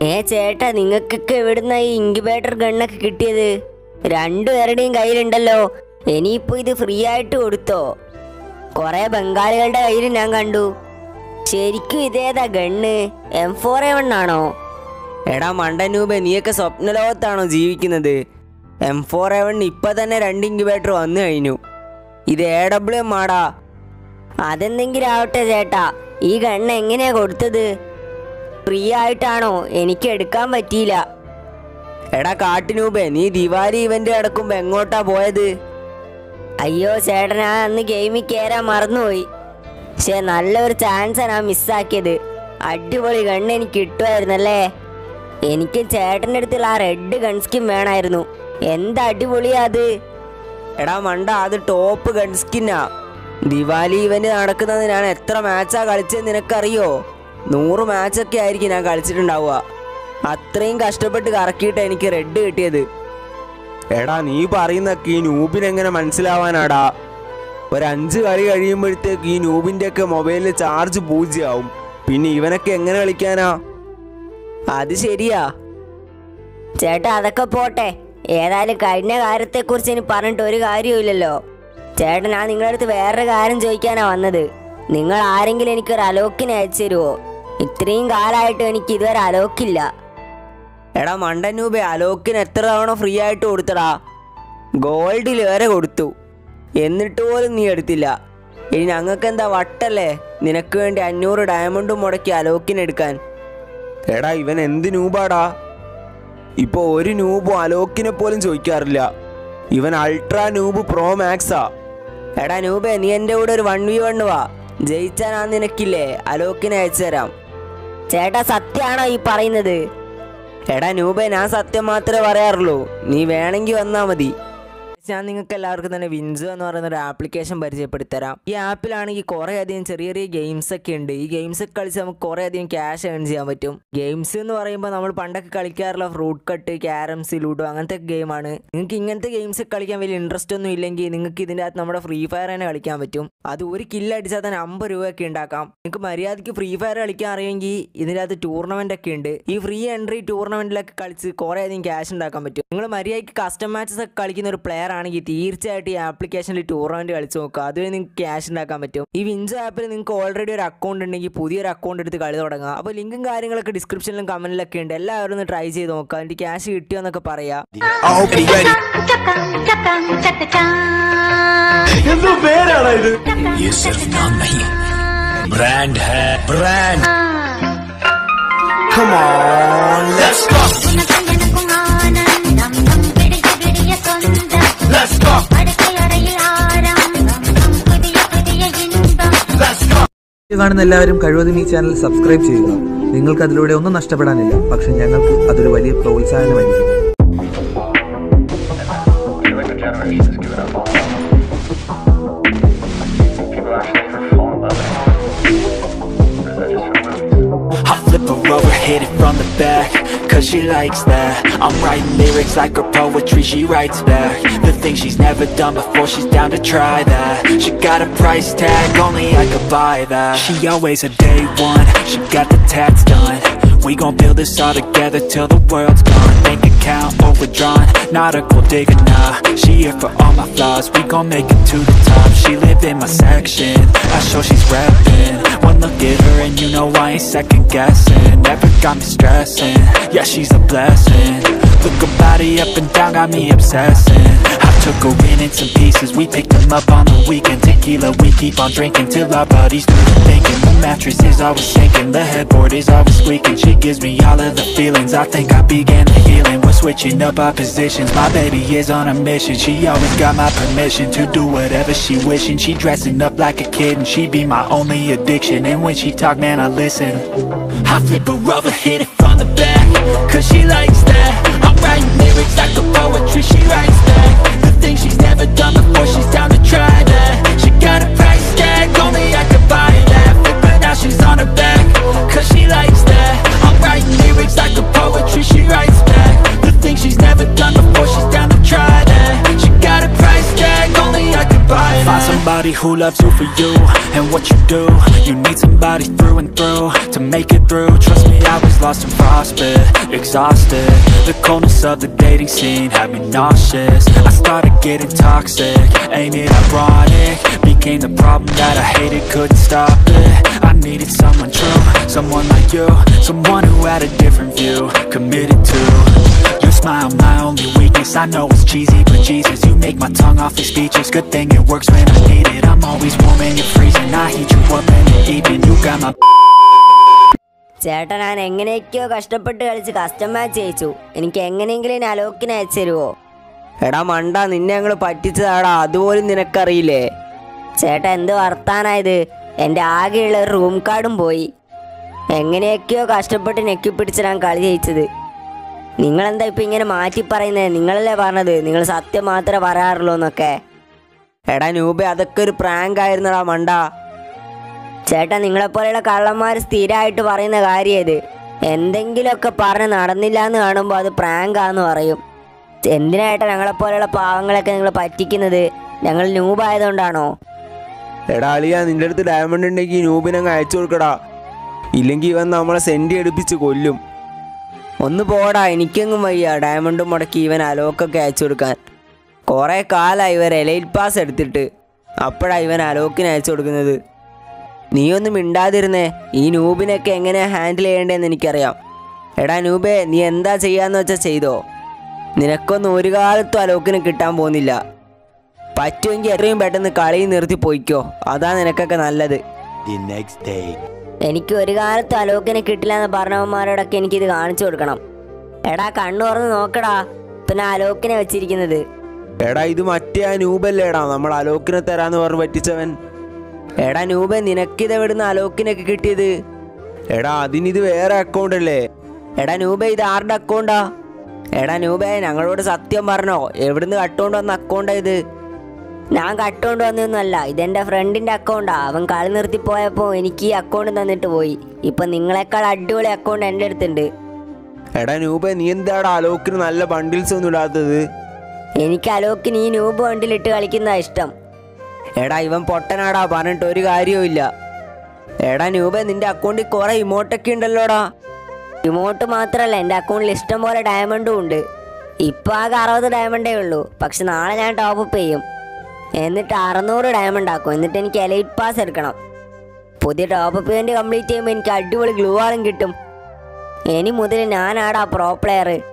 ഏ ചേട്ടാ നിങ്ങൾക്കൊക്കെ എവിടുന്ന ഈ ഇൻക്യുബേറ്റർ ഗണ്ണൊക്കെ കിട്ടിയത് രണ്ടുപേരുടെയും കയ്യിലുണ്ടല്ലോ ഇനിയിപ്പോ ഇത് ഫ്രീ ആയിട്ട് കൊടുത്തോ കുറെ ബംഗാളികളുടെ കയ്യിൽ ഞാൻ കണ്ടു ശരിക്കും ഇതേതാ gun M four A one ആണോ എടാ മണ്ടനൂപെ നീയൊക്കെ സ്വപ്നലോകത്താണോ ജീവിക്കുന്നത് എം ഫോർ എവൺ ഇപ്പൊ തന്നെ രണ്ട് ഇൻക്യുബേറ്റർ വന്നു കഴിഞ്ഞു ഇത് എ ഡബ്ല്യു എം ആടാ അതെന്തെങ്കിലും ആവട്ടെ ചേട്ടാ ഈ ഗണ്ണ് എങ്ങനെയാ കൊടുത്തത് ഫ്രീ ആയിട്ടാണോ എനിക്ക് എടുക്കാൻ പറ്റിയില്ല എടാ കാട്ടിനൂപെ നീ ദിവാലി ഇവന്റ് നടക്കുമ്പോ എങ്ങോട്ടാ പോയത് അയ്യോ ചേട്ടൻ ഞാൻ അന്ന് ഗെയിമിൽ കയറാൻ മറന്നുപോയി പക്ഷെ നല്ലൊരു ചാൻസാണ് ഞാൻ മിസ്സാക്കിയത് അടിപൊളി ഗണ്ണ് എനിക്ക് കിട്ടുമായിരുന്നല്ലേ എനിക്ക് ചേട്ടൻ്റെ അടുത്തുള്ള ആ റെഡ് ഗൺ സ്കിൻ വേണമായിരുന്നു എന്ത് അടിപൊളിയാ അത് എടാ മണ്ട അത് ടോപ്പ് ഗൺ സ്കിന്നാ ദിവാലി ഇവന്റ് നടക്കുന്നത് ഞാൻ എത്ര മാച്ചാ കളിച്ചത് നിനക്കറിയോ നൂറ് മാച്ചൊക്കെ ആയിരിക്കും ഞാൻ കളിച്ചിട്ടുണ്ടാവുക അത്രയും കഷ്ടപ്പെട്ട് കറക്കിയിട്ട് എനിക്ക് റെഡ് കിട്ടിയത് എടാ നീ പറയുന്നൊക്കെ ഈ നൂബിന് എങ്ങനെ മനസ്സിലാവാനാടാ ഒരു അഞ്ച് കളി കഴിയുമ്പോഴത്തേക്ക് ഈ നൂബിന്റെ ഒക്കെ മൊബൈലിൽ ചാർജ് പൂജ്യമാവും പിന്നെ ഇവനൊക്കെ എങ്ങനെ കളിക്കാനാ അത് ശരിയാ ചേട്ടാ അതൊക്കെ പോട്ടെ ഏതായാലും കഴിഞ്ഞ കാര്യത്തെക്കുറിച്ച് ഇനി പറഞ്ഞിട്ട് ഒരു കാര്യമില്ലല്ലോ ചേട്ടൻ ഞാൻ നിങ്ങളുടെ അടുത്ത് വേറൊരു കാര്യം ചോദിക്കാനാ വന്നത് നിങ്ങൾ ആരെങ്കിലും എനിക്കൊരു അലോക്കിനെ അയച്ചു തരുമോ ഇത്രയും കാലമായിട്ട് എനിക്ക് ഇതുവരെ അലോക്കില്ല എടാ മണ്ടൻ രൂപ അലോക്കിന് എത്ര തവണ ഫ്രീ ആയിട്ട് കൊടുത്തടാ ഗോൾഡിൽ വരെ കൊടുത്തു എന്നിട്ട് പോലും നീ എടുത്തില്ല ഇനി ഞങ്ങൾക്ക് എന്താ വട്ടല്ലേ നിനക്ക് വേണ്ടി അഞ്ഞൂറ് ഡയമണ്ടും മുടക്കി അലോക്കിന് എടുക്കാൻ എടാ ഇവൻ എന്ത് നൂബാടാ ഇപ്പൊ ഒരു നൂബും അലോക്കിനെ പോലും ചോദിക്കാറില്ല ഇവൻ അൾട്രാ നൂബ് പ്രോ മാക്സാ എടാ നൂബേ നീ എൻ്റെ കൂടെ ഒരു വൺ വി വൺ വാ ജയിച്ചാൽ ഞാൻ നിനക്കില്ലേ അലോക്കിനെ അയച്ചു തരാം ചേട്ടാ സത്യമാണോ ഈ പറയുന്നത് എടാ നൂബെ ഞാൻ സത്യം മാത്രമേ പറയാറുള്ളൂ നീ വേണമെങ്കിൽ വന്നാൽ മതി ഞാൻ നിങ്ങൾക്ക് എല്ലാവർക്കും തന്നെ വിൻസോ എന്ന് പറയുന്ന ഒരു ആപ്ലിക്കേഷൻ പരിചയപ്പെടുത്തരാം ഈ ആപ്പിലാണെങ്കിൽ കുറേ അധികം ചെറിയ ചെറിയ ഗെയിംസ് ഒക്കെ ഉണ്ട് ഈ ഗെയിംസ് ഒക്കെ കളിച്ച് നമുക്ക് കുറേ അധികം ക്യാഷ് ഏൺ ചെയ്യാൻ പറ്റും ഗെയിംസ് എന്ന് പറയുമ്പോൾ നമ്മൾ പണ്ടൊക്കെ കളിക്കാറുള്ള ഫ്രൂട്ട് കട്ട് ക്യാരംസ് ലൂഡോ അങ്ങനത്തെ ഗെയിമാണ് നിങ്ങൾക്ക് ഇങ്ങനത്തെ ഗെയിംസ് കളിക്കാൻ വലിയ ഇൻട്രസ്റ്റ് ഒന്നും ഇല്ലെങ്കിൽ നിങ്ങൾക്ക് ഇതിൻ്റെ അകത്ത് നമ്മുടെ ഫ്രീ ഫയർ തന്നെ കളിക്കാൻ പറ്റും അത് ഒരു കില്ല് അടിച്ചാൽ തന്നെ അമ്പത് രൂപയൊക്കെ ഉണ്ടാക്കാം നിങ്ങൾക്ക് മര്യാദയ്ക്ക് ഫ്രീ ഫയർ കളിക്കാൻ അറിയുമെങ്കിൽ ഇതിൻ്റെ അകത്ത് ടൂർണമെൻ്റ് ഒക്കെ ഉണ്ട് ഈ ഫ്രീ എൻട്രി ടൂർണമെൻറ്റിലൊക്കെ കളിച്ച് കുറേ അധികം ക്യാഷ് ഉണ്ടാക്കാൻ പറ്റും നിങ്ങൾ മര്യാദയ്ക്ക് കസ്റ്റം മാച്ചസ് ഒക്കെ കളിക്കുന്ന ഒരു പ്ലെയർ ആണെങ്കിൽ തീർച്ചയായിട്ടും ഈ ആപ്ലിക്കേഷനിൽ ടൂർണമെൻറ്റ് കളിച്ച് നോക്കുക അതുവഴി നിങ്ങൾക്ക് ക്യാഷ് ഉണ്ടാക്കാൻ പറ്റും ഈ വിൻസോ ആപ്പിൽ നിങ്ങൾക്ക് ഓൾറെഡി ഒരു അക്കൗണ്ട് ഉണ്ടെങ്കിൽ പുതിയൊരു അക്കൗണ്ട് എടുത്ത് കളി തുടങ്ങാം അപ്പോൾ ലിങ്കും കാര്യങ്ങളൊക്കെ ഡിസ്ക്രിപ്ഷനിലും കമൻറ്റിലൊക്കെ ഉണ്ട് എല്ലാവരും ഒന്ന് ട്രൈ ചെയ്ത് നോക്കുക അതിൻ്റെ ക്യാഷ് കിട്ടിയോ എന്നൊക്കെ പറയാം Okay, ready? ये सिर्फ नाम नहीं ब्रांड है brand Come on, let's go. Let's go. Video കാണുന്ന എല്ലാവരും കഴിവതും ഈ ചാനൽ സബ്സ്ക്രൈബ് ചെയ്യുക നിങ്ങൾക്ക് അതിലൂടെ ഒന്നും നഷ്ടപ്പെടാനില്ല പക്ഷെ ഞങ്ങൾക്ക് അതൊരു വലിയ പ്രോത്സാഹനമായിരിക്കും I feel like the generation is giving up on People actually ever fall in love Or is that just from movies? I flip her over, hit it from the back Cause she likes that I'm writing lyrics like her poetry, she writes back The things she's never done before, she's down to try that She got a price tag, only I could buy that She always a day one, she got the tats done We gon' build this all together till the world's gone Bank account overdrawn, not a gold digger, nah She here for all my flaws, we gon' make it to the top She live in my section, I show she's reppin' One look at her and you know I ain't second guessing Never got me stressing, yeah she's a blessing Look her body up and down, got me obsessing I took her in in some pieces, we picked them up on the weekend Tequila, we keep on drinking till our bodies do the thinking The mattress is always sinking, the headboard is always squeaking She gives me all of the feelings, I think I began the healing We're switching up our positions, my baby is on a mission She always got my permission to do whatever she wishing She dressing up like a kid and she be my only addiction And when she talk, man, I listen I flip her over, hit it from the back Cause she likes that I'm writing lyrics like a poetry, she writes back The things she's never done before, she's down to try that She got a price tag, only I could buy that Flip her now, she's on her back Cause she likes that I'm writing lyrics like a poetry, she writes back The things she's never done before, she's down to try that She got a price tag, only I could buy that Find somebody somebody who loves you for you and what you do. You need somebody through and through to make it through. Trust me, I was lost and frostbit, exhausted. The coldness of the dating scene had me nauseous. I started getting toxic, ain't it ironic? Became the problem that I hated, couldn't stop it. I needed someone true, someone like you, someone who had a different view, committed to. Your smile, my only weakness. I know it's cheesy, but Jesus, you make my tongue awfully speechless. Good thing it works when I need it. I'm always warm and you're freezing. I heat you up in the evening. You got my ചേട്ടാ ഞാൻ എങ്ങനെയൊക്കെയോ കഷ്ടപ്പെട്ട് കളിച്ച് custom match ജയിച്ചു എനിക്ക് എങ്ങനെയെങ്കിലും ഇനി അലോക്കിനെ അയച്ചു തരുമോ എടാ മണ്ട നിന്നെ ഞങ്ങൾ പറ്റിച്ചതാടാ അതുപോലും നിനക്കറിയില്ലേ ചേട്ടാ എന്ത് വർത്താനായത് എൻ്റെ ആകെയുള്ള ഒരു റൂം കാർഡും പോയി എങ്ങനെയൊക്കെയോ കഷ്ടപ്പെട്ട് നെക്കി പിടിച്ച് ഞാൻ കളി ജയിച്ചത് നിങ്ങളെന്താ ഇപ്പം ഇങ്ങനെ മാറ്റി പറയുന്നത് നിങ്ങളല്ലേ പറഞ്ഞത് നിങ്ങൾ സത്യം മാത്രമേ പറയാറുള്ളൂ എന്നൊക്കെ എടാ നൂബെ അതൊക്കെ ഒരു പ്രാങ്ക് ആയിരുന്നടാ മണ്ട ചേട്ടാ നിങ്ങളെപ്പോലെയുള്ള കള്ളന്മാർ സ്ഥിരമായിട്ട് പറയുന്ന കാര്യം ഇത് എന്തെങ്കിലുമൊക്കെ പറഞ്ഞ് നടന്നില്ല എന്ന് കാണുമ്പോൾ അത് പ്രാങ്കാന്ന് പറയും എന്തിനായിട്ടാ ഞങ്ങളെപ്പോലെയുള്ള പാവങ്ങളൊക്കെ നിങ്ങൾ പറ്റിക്കുന്നത് ഞങ്ങൾ ന്യൂബായതുകൊണ്ടാണോ എടാ അളിയ നിന്റെ അടുത്ത് ഡയമണ്ട് ഉണ്ടെങ്കിൽ നൂബിനങ്ങ് അയച്ചു കൊടുക്കടാ ഇല്ലെങ്കിൽ ഇവൻ നമ്മളെ സെൻറ്റി എടുപ്പിച്ച് കൊല്ലും ഒന്ന് പോടാ എനിക്കെങ്ങും വയ്യ ഡയമണ്ട് മുടക്കി ഇവൻ അലോക്കൊക്കെ അയച്ചു കൊടുക്കാൻ കുറേ കാലമായി ഇവർ എലൈറ്റ് പാസ് എടുത്തിട്ട് അപ്പോഴാ ഇവൻ അലോക്കിന് അയച്ചു കൊടുക്കുന്നത് നീ ഒന്നും മിണ്ടാതിരുന്നേ ഈ നൂബിനൊക്കെ എങ്ങനെ ഹാൻഡിൽ ചെയ്യേണ്ടതെന്ന് എനിക്കറിയാം എടാ നൂബേ നീ എന്താ ചെയ്യാന്ന് വെച്ചാൽ ചെയ്തോ നിനക്കൊന്നും ഒരു കാലത്തും അലോക്കിന് കിട്ടാൻ പോകുന്നില്ല പറ്റുമെങ്കിൽ എത്രയും പെട്ടെന്ന് കളി നിർത്തി പോയിക്കോ അതാ നിനക്കൊക്കെ നല്ലത് The next day. എനിക്ക് ഒരു കാലത്ത് അലോക്കിനെ കിട്ടില്ല എന്ന് പറഞ്ഞവന്മാരോടൊക്കെ എനിക്കിത് കാണിച്ചു കൊടുക്കണം എടാ കണ്ണു തുറന്ന് നോക്കടാ പിന്നെ അലോക്കിനെ വെച്ചിരിക്കുന്നത് എടാ ഇത് മറ്റേ ആ നൂബല്ലേടാ നമ്മൾ അലോക്കിനെ തരാന്ന് പറഞ്ഞ് പറ്റിച്ചവൻ എടാ നൂബ നിനക്കിത് എവിടുന്ന് അലോക്കിനൊക്കെ കിട്ടിയത് എടാ അതിനിത് വേറെ അക്കൗണ്ട് അല്ലേ എടാ നൂബ ഇത് ആരുടെ അക്കൗണ്ടാ എടാ നൂബേ ഞങ്ങളോട് സത്യം പറഞ്ഞോ എവിടുന്ന് കട്ടുകൊണ്ട് വന്ന അക്കൗണ്ടാ ഇത് ഞാൻ കട്ടുകൊണ്ട് വന്നൊന്നുമല്ല ഇതെന്റെ ഫ്രണ്ടിന്റെ അക്കൗണ്ടാ അവൻ കളി നിർത്തി പോയപ്പോൾ എനിക്ക് ഈ അക്കൗണ്ട് തന്നിട്ട് പോയി ഇപ്പൊ നിങ്ങളെക്കാൾ അടിപൊളി അക്കൗണ്ട് എൻ്റെ അടുത്തുണ്ട് എടാ നൂബ നീ എന്താടാ അലോക്കിന് നല്ല ബണ്ടിൽസ് ഒന്നും ഇടാത്തത് എനിക്ക് അലോക്കിന് ഈ നൂബ് വണ്ടിയിലിട്ട് കളിക്കുന്നതാ ഇഷ്ടം എടാ ഇവൻ പൊട്ടനാടാ പറഞ്ഞിട്ട് ഒരു കാര്യവും ഇല്ല എടാ നൂബ നിന്റെ അക്കൗണ്ടിൽ കുറെ ഇമോട്ടൊക്കെ ഉണ്ടല്ലോടാ ഇമോട്ട് മാത്രമല്ല എൻ്റെ അക്കൗണ്ടിൽ ഇഷ്ടം പോലെ ഡയമണ്ടും ഉണ്ട് ഇപ്പം ആകെ അറുപത് ഡയമണ്ടേ ഉള്ളൂ പക്ഷെ നാളെ ഞാൻ ടോപ്പ് അപ്പ് ചെയ്യും എന്നിട്ട് അറുന്നൂറ് ഡയമണ്ട് ആക്കും എന്നിട്ട് എനിക്ക് എലൈറ്റ് പാസ് എടുക്കണം പുതിയ ടോപ്പ് അപ്പ് ഇവൻ്റ് കംപ്ലീറ്റ് ചെയ്യുമ്പോൾ എനിക്ക് അടിപൊളി ഗ്ലൂ ആളും കിട്ടും ഇനി മുതൽ ഞാനാടാ പ്രോ പ്ലെയർ